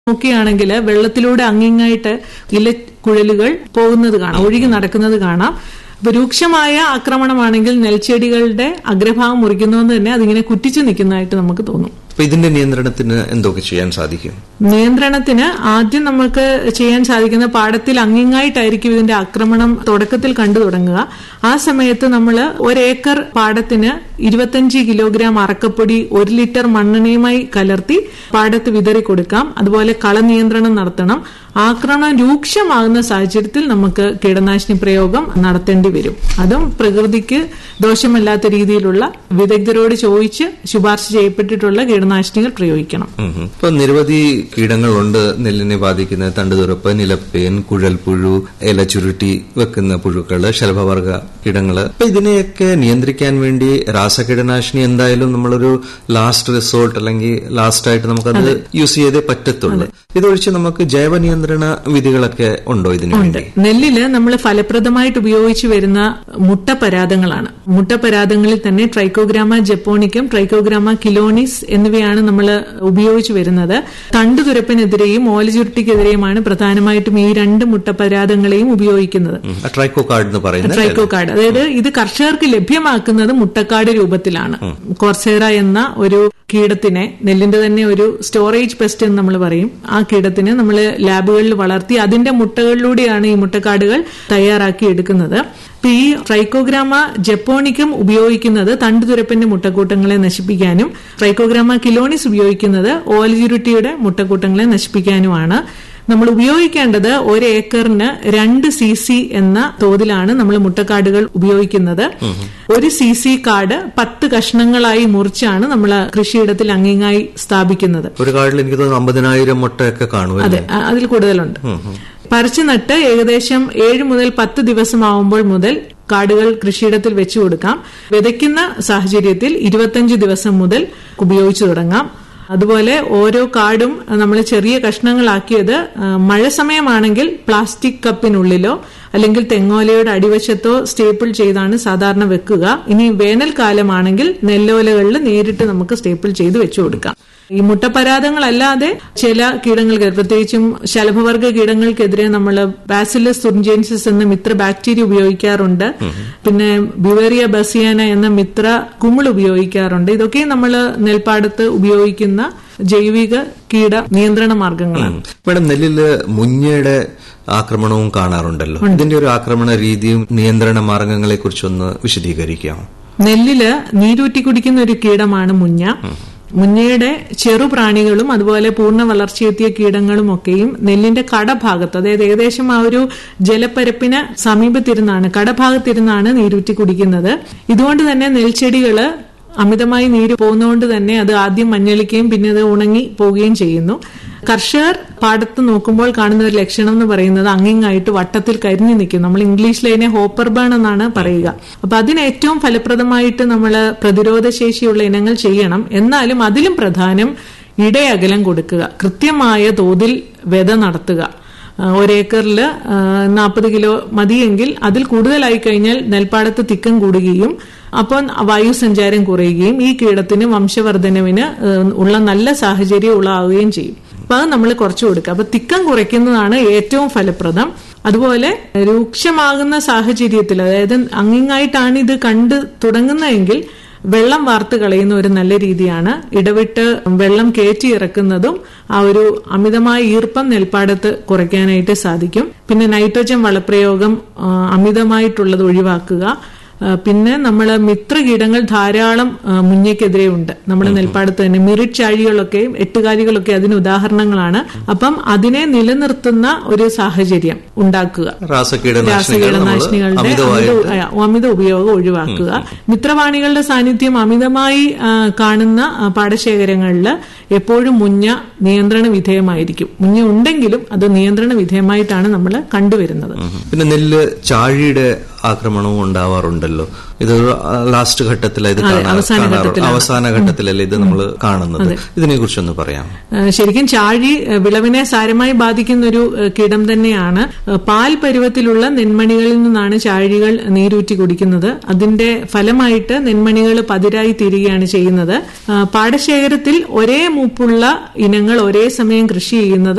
നോക്കുകയാണെങ്കിൽ വെള്ളത്തിലൂടെ അങ്ങിങ്ങായിട്ട് ഇലക്കുഴലുകൾ പോകുന്നത് കാണാം ഒഴുകി നടക്കുന്നത് കാണാം അപ്പൊ രൂക്ഷമായ ആക്രമണമാണെങ്കിൽ നെൽച്ചെടികളുടെ അഗ്രഭാഗം മുറിക്കുന്നതെന്ന് തന്നെ അതിങ്ങനെ കുറ്റിച്ചു നിൽക്കുന്നതായിട്ട് നമുക്ക് തോന്നും അപ്പൊ ഇതിന്റെ നിയന്ത്രണത്തിന് എന്തൊക്കെ ചെയ്യാൻ സാധിക്കും നിയന്ത്രണത്തിന് ആദ്യം നമുക്ക് ചെയ്യാൻ സാധിക്കുന്ന പാടത്തിൽ അങ്ങിങ്ങായിട്ടായിരിക്കും ഇതിന്റെ ആക്രമണം തുടക്കത്തിൽ കണ്ടു തുടങ്ങുക ആ സമയത്ത് നമ്മൾ ഒരേക്കർ പാടത്തിന് ഇരുപത്തഞ്ച് കിലോഗ്രാം അറക്കപ്പൊടി ഒരു ലിറ്റർ മണ്ണെണ്ണയുമായി കലർത്തി പാടത്ത് വിതറി കൊടുക്കാം അതുപോലെ കളനിയന്ത്രണം നടത്തണം ആക്രമണം രൂക്ഷമാകുന്ന സാഹചര്യത്തിൽ നമുക്ക് കീടനാശിനി പ്രയോഗം നടത്തേണ്ടി വരും അതും പ്രകൃതിക്ക് ദോഷമല്ലാത്ത രീതിയിലുള്ള വിദഗ്ധരോട് ചോദിച്ച് ശുപാർശ ചെയ്യപ്പെട്ടിട്ടുള്ള കീടനാശിനികൾ പ്രയോഗിക്കണം ഉം ഉം. ഇപ്പൊ നിരവധി കീടങ്ങളുണ്ട് നെല്ലിനെ ബാധിക്കുന്ന തണ്ടുതുറപ്പ് നിലപ്പേൻ കുഴൽപ്പുഴു ഇല ചുരുട്ടി വെക്കുന്ന പുഴുക്കള് ശലഭവർഗ കീടങ്ങള് അപ്പൊ ഇതിനെയൊക്കെ നിയന്ത്രിക്കാൻ വേണ്ടി രാസകീടനാശിനി എന്തായാലും നമ്മളൊരു ലാസ്റ്റ് റിസോർട്ട് അല്ലെങ്കിൽ ലാസ്റ്റ് ആയിട്ട് നമുക്കത് യൂസ് ചെയ്തേ പറ്റത്തുള്ളൂ ഇതൊഴിച്ച് നമുക്ക് ജൈവ നിയന്ത്രണ വിധികളൊക്കെ ഉണ്ടോ ഇതിനു വേണ്ടി നെല്ലില് നമ്മൾ ഫലപ്രദമായിട്ട് ഉപയോഗിച്ചു വരുന്ന മുട്ടപരാതങ്ങളാണ് മുട്ടപരാതങ്ങളിൽ തന്നെ ട്രൈക്കോഗ്രാമ ജപ്പോണിക്കം ട്രൈക്കോഗ്രാമ കിലോണിസ് എന്നിവയാണ് നമ്മൾ ഉപയോഗിച്ചു വരുന്നത് തണ്ടുതുരപ്പിനെതിരെയും ഓലചുരുട്ടിക്കെതിരെയുമാണ് പ്രധാനമായിട്ടും ഈ രണ്ട് മുട്ടപരാതങ്ങളെയും ഉപയോഗിക്കുന്നത് ട്രൈക്കോ കാർഡ് എന്ന് പറയുന്നത് ട്രൈക്കോ കാർഡ് അതായത് ഇത് കർഷകർക്ക് ലഭ്യമാക്കുന്നത് മുട്ടക്കാട് രൂപത്തിലാണ് കോർസേറ എന്ന ഒരു കീടത്തിനെ നെല്ലിന്റെ തന്നെ ഒരു സ്റ്റോറേജ് പെസ്റ്റ് എന്ന് നമ്മൾ പറയും ആ കീടത്തിനെ നമ്മൾ ലാബുകളിൽ വളർത്തി അതിന്റെ മുട്ടകളിലൂടെയാണ് ഈ മുട്ടക്കാടുകൾ തയ്യാറാക്കി എടുക്കുന്നത് ഇപ്പൊ ഈ ട്രൈക്കോഗ്രാമ ജപ്പോണിക്കം ഉപയോഗിക്കുന്നത് തണ്ടുതുരപ്പിന്റെ മുട്ടക്കൂട്ടങ്ങളെ നശിപ്പിക്കാനും ട്രൈക്കോഗ്രാമ കിലോണിസ് ഉപയോഗിക്കുന്നത് ഓലചുരുട്ടിയുടെ മുട്ടക്കൂട്ടങ്ങളെ നശിപ്പിക്കാനുമാണ് നമ്മൾ ഉപയോഗിക്കേണ്ടത് ഒരു ഏക്കറിന് രണ്ട് സി സി എന്ന തോതിലാണ് നമ്മൾ മുട്ടക്കാടുകൾ ഉപയോഗിക്കുന്നത് ഒരു സി സി കാട് പത്ത് കഷ്ണങ്ങളായി മുറിച്ചാണ് നമ്മൾ കൃഷിയിടത്തിൽ അങ്ങിങ്ങായി സ്ഥാപിക്കുന്നത് ഒരു കാർഡിൽ എനിക്ക് തോന്നുന്നു അമ്പതിനായിരം മുട്ടയൊക്കെ കാണുമല്ലേ അതെ അ- അതിൽ കൂടുതലുണ്ട് പറിച്ചു നട്ട് ഏകദേശം ഏഴ് മുതൽ പത്ത് ദിവസമാവുമ്പോൾ മുതൽ കാടുകൾ കൃഷിയിടത്തിൽ വെച്ചു കൊടുക്കാം വിതയ്ക്കുന്ന സാഹചര്യത്തിൽ ഇരുപത്തഞ്ച് ദിവസം മുതൽ ഉപയോഗിച്ചു തുടങ്ങാം അതുപോലെ ഓരോ കാടും നമ്മൾ ചെറിയ കഷ്ണങ്ങളാക്കിയത് ആ, മഴ സമയമാണെങ്കിൽ പ്ലാസ്റ്റിക് കപ്പിനുള്ളിലോ അല്ലെങ്കിൽ തെങ്ങോലയുടെ അടിവശത്തോ സ്റ്റേപ്പിൾ ചെയ്താണ് സാധാരണ വെക്കുക ഇനി വേനൽക്കാലമാണെങ്കിൽ നെല്ലോലകളിൽ നേരിട്ട് നമുക്ക് സ്റ്റേപ്പിൾ ചെയ്ത് വെച്ചു കൊടുക്കാം ഈ മുട്ടപരാതങ്ങളല്ലാതെ ചില കീടങ്ങൾക്ക് പ്രത്യേകിച്ചും ശലഭവർഗ കീടങ്ങൾക്കെതിരെ നമ്മൾ ബാസിലസ് തുർജൻസിസ് എന്ന മിത്ര ബാക്ടീരിയ ഉപയോഗിക്കാറുണ്ട് പിന്നെ ബിവേറിയ ബസിയാന എന്ന മിത്ര കുമിൾ ഉപയോഗിക്കാറുണ്ട് ഇതൊക്കെ നമ്മൾ നെൽപ്പാടത്ത് ഉപയോഗിക്കുന്ന ജൈവിക കീട നിയന്ത്രണ മാർഗങ്ങളാണ് മേഡം നെല്ലില് മുഞ്ഞയുടെ ആക്രമണവും കാണാറുണ്ടല്ലോ ഇതിന്റെ ഒരു ആക്രമണ രീതിയും നിയന്ത്രണ മാർഗങ്ങളെ കുറിച്ചൊന്ന് വിശദീകരിക്കാമോ നെല്ലില് നീരൂറ്റി കുടിക്കുന്ന ഒരു കീടമാണ് മുഞ്ഞ മുഞ്ഞയുടെ ചെറുപ്രാണികളും അതുപോലെ പൂർണ്ണ വളർച്ചയെത്തിയ കീടങ്ങളും ഒക്കെയും നെല്ലിന്റെ കടഭാഗത്ത് അതായത് ഏകദേശം ആ ഒരു ജലപ്പരപ്പിന് സമീപത്തിരുന്നാണ് കടഭാഗത്തിരുന്നാണ് നീരൂറ്റി കുടിക്കുന്നത് ഇതുകൊണ്ട് തന്നെ നെൽച്ചെടികള് അമിതമായി നീര് പോകുന്നതുകൊണ്ട് തന്നെ അത് ആദ്യം മഞ്ഞളിക്കുകയും പിന്നെ അത് ഉണങ്ങി പോവുകയും ചെയ്യുന്നു കർഷകർ പാടത്ത് നോക്കുമ്പോൾ കാണുന്ന ഒരു ലക്ഷണം എന്ന് പറയുന്നത് അങ്ങിങ്ങായിട്ട് വട്ടത്തിൽ കരിഞ്ഞു നിൽക്കും നമ്മൾ ഇംഗ്ലീഷിൽ അതിനെ ഹോപ്പർ ബേൺ എന്നാണ് പറയുക അപ്പൊ അതിന് ഏറ്റവും ഫലപ്രദമായിട്ട് നമ്മൾ പ്രതിരോധ ശേഷിയുള്ള ഇനങ്ങൾ ചെയ്യണം എന്നാലും അതിലും പ്രധാനം ഇടയകലം കൊടുക്കുക കൃത്യമായ തോതിൽ വിത നടത്തുക ആ, ഒരേക്കറിൽ നാൽപ്പത് കിലോ മതിയെങ്കിൽ അതിൽ കൂടുതലായി കഴിഞ്ഞാൽ നെൽപ്പാടത്ത് തിക്കം കൂടുകയും അപ്പോൾ വായുസഞ്ചാരം കുറയുകയും ഈ കീടത്തിന് വംശവർദ്ധനവിന് ആ, ഉള്ള നല്ല സാഹചര്യം ഉളാവുകയും ചെയ്യും അപ്പൊ അത് നമ്മൾ കുറച്ചു കൊടുക്കുക അപ്പൊ തിക്കം കുറയ്ക്കുന്നതാണ് ഏറ്റവും ഫലപ്രദം അതുപോലെ രൂക്ഷമാകുന്ന സാഹചര്യത്തിൽ അതായത് അങ്ങിങ്ങായിട്ടാണ് ഇത് കണ്ടു തുടങ്ങുന്നതെങ്കിൽ വെള്ളം വാർത്ത് കളയുന്ന ഒരു നല്ല രീതിയാണ് ഇടവിട്ട് വെള്ളം കയറ്റി ഇറക്കുന്നതും ആ ഒരു അമിതമായ ഈർപ്പം നെൽപ്പാടത്ത് കുറയ്ക്കാനായിട്ട് സാധിക്കും പിന്നെ നൈട്രജൻ വളപ്രയോഗം ആ, അമിതമായിട്ടുള്ളത് ഒഴിവാക്കുക ആ, പിന്നെ നമ്മൾ മിത്രകീടങ്ങൾ ധാരാളം ആ, മുഞ്ഞയ്ക്കെതിരെ ഉണ്ട് നമ്മുടെ നെൽപ്പാടത്ത് തന്നെ മിറിറ്റ് ചാഴികളൊക്കെയും എട്ടുകാലികളൊക്കെ അതിന് ഉദാഹരണങ്ങളാണ് അപ്പം അതിനെ നിലനിർത്തുന്ന ഒരു സാഹചര്യം ഉണ്ടാക്കുക രാസകീടനാശിനികൾ നമ്മൾ രാസകീടനാശിനികളുടെ അമിതമായി അമിത ആ, അമിത ഉപയോഗം ഒഴിവാക്കുക മിത്രവാണികളുടെ സാന്നിധ്യം അമിതമായി ആ, കാണുന്ന ആ, പാടശേഖരങ്ങളിൽ എപ്പോഴും മുഞ്ഞ നിയന്ത്രണ വിധേയമായിരിക്കും മുഞ്ഞ ഉണ്ടെങ്കിലും അത് നിയന്ത്രണ വിധേയമായിട്ടാണ് നമ്മൾ കണ്ടുവരുന്നത് പിന്നെ നെല്ല് ചാഴിയുടെ ആക്രമണവും ഉണ്ടാവാറുണ്ടല്ലോ ഇത് ലാസ്റ്റ് ഘട്ടത്തിൽ ഇത് കാണാ- അവസാന കാണാറു- ഘട്ടത്തിലാണ്. അവസാന ഘട്ടത്തിലല്ലേ ഇത് നമ്മൾ കാണുന്നത് ഇതിനെ കുറിച്ചൊന്ന് പറയാം ആ, ശരിക്കും ചാഴി ആ, വിളവിനെ സാരമായി ബാധിക്കുന്ന ഒരു ആ, കീടം തന്നെയാണ് ആ, പാൽ പരുവത്തിലുള്ള നെന്മണികളിൽ നിന്നാണ് ചാഴികൾ നീരൂറ്റി കുടിക്കുന്നത് അതിന്റെ ഫലമായിട്ട് നെന്മണികൾ പതിരായി തീരുകയാണ് ചെയ്യുന്നത് ആ, പാടശേഖരത്തിൽ ഒരേ മൂപ്പുള്ള ഇനങ്ങൾ ഒരേ സമയം കൃഷി ചെയ്യുന്നത്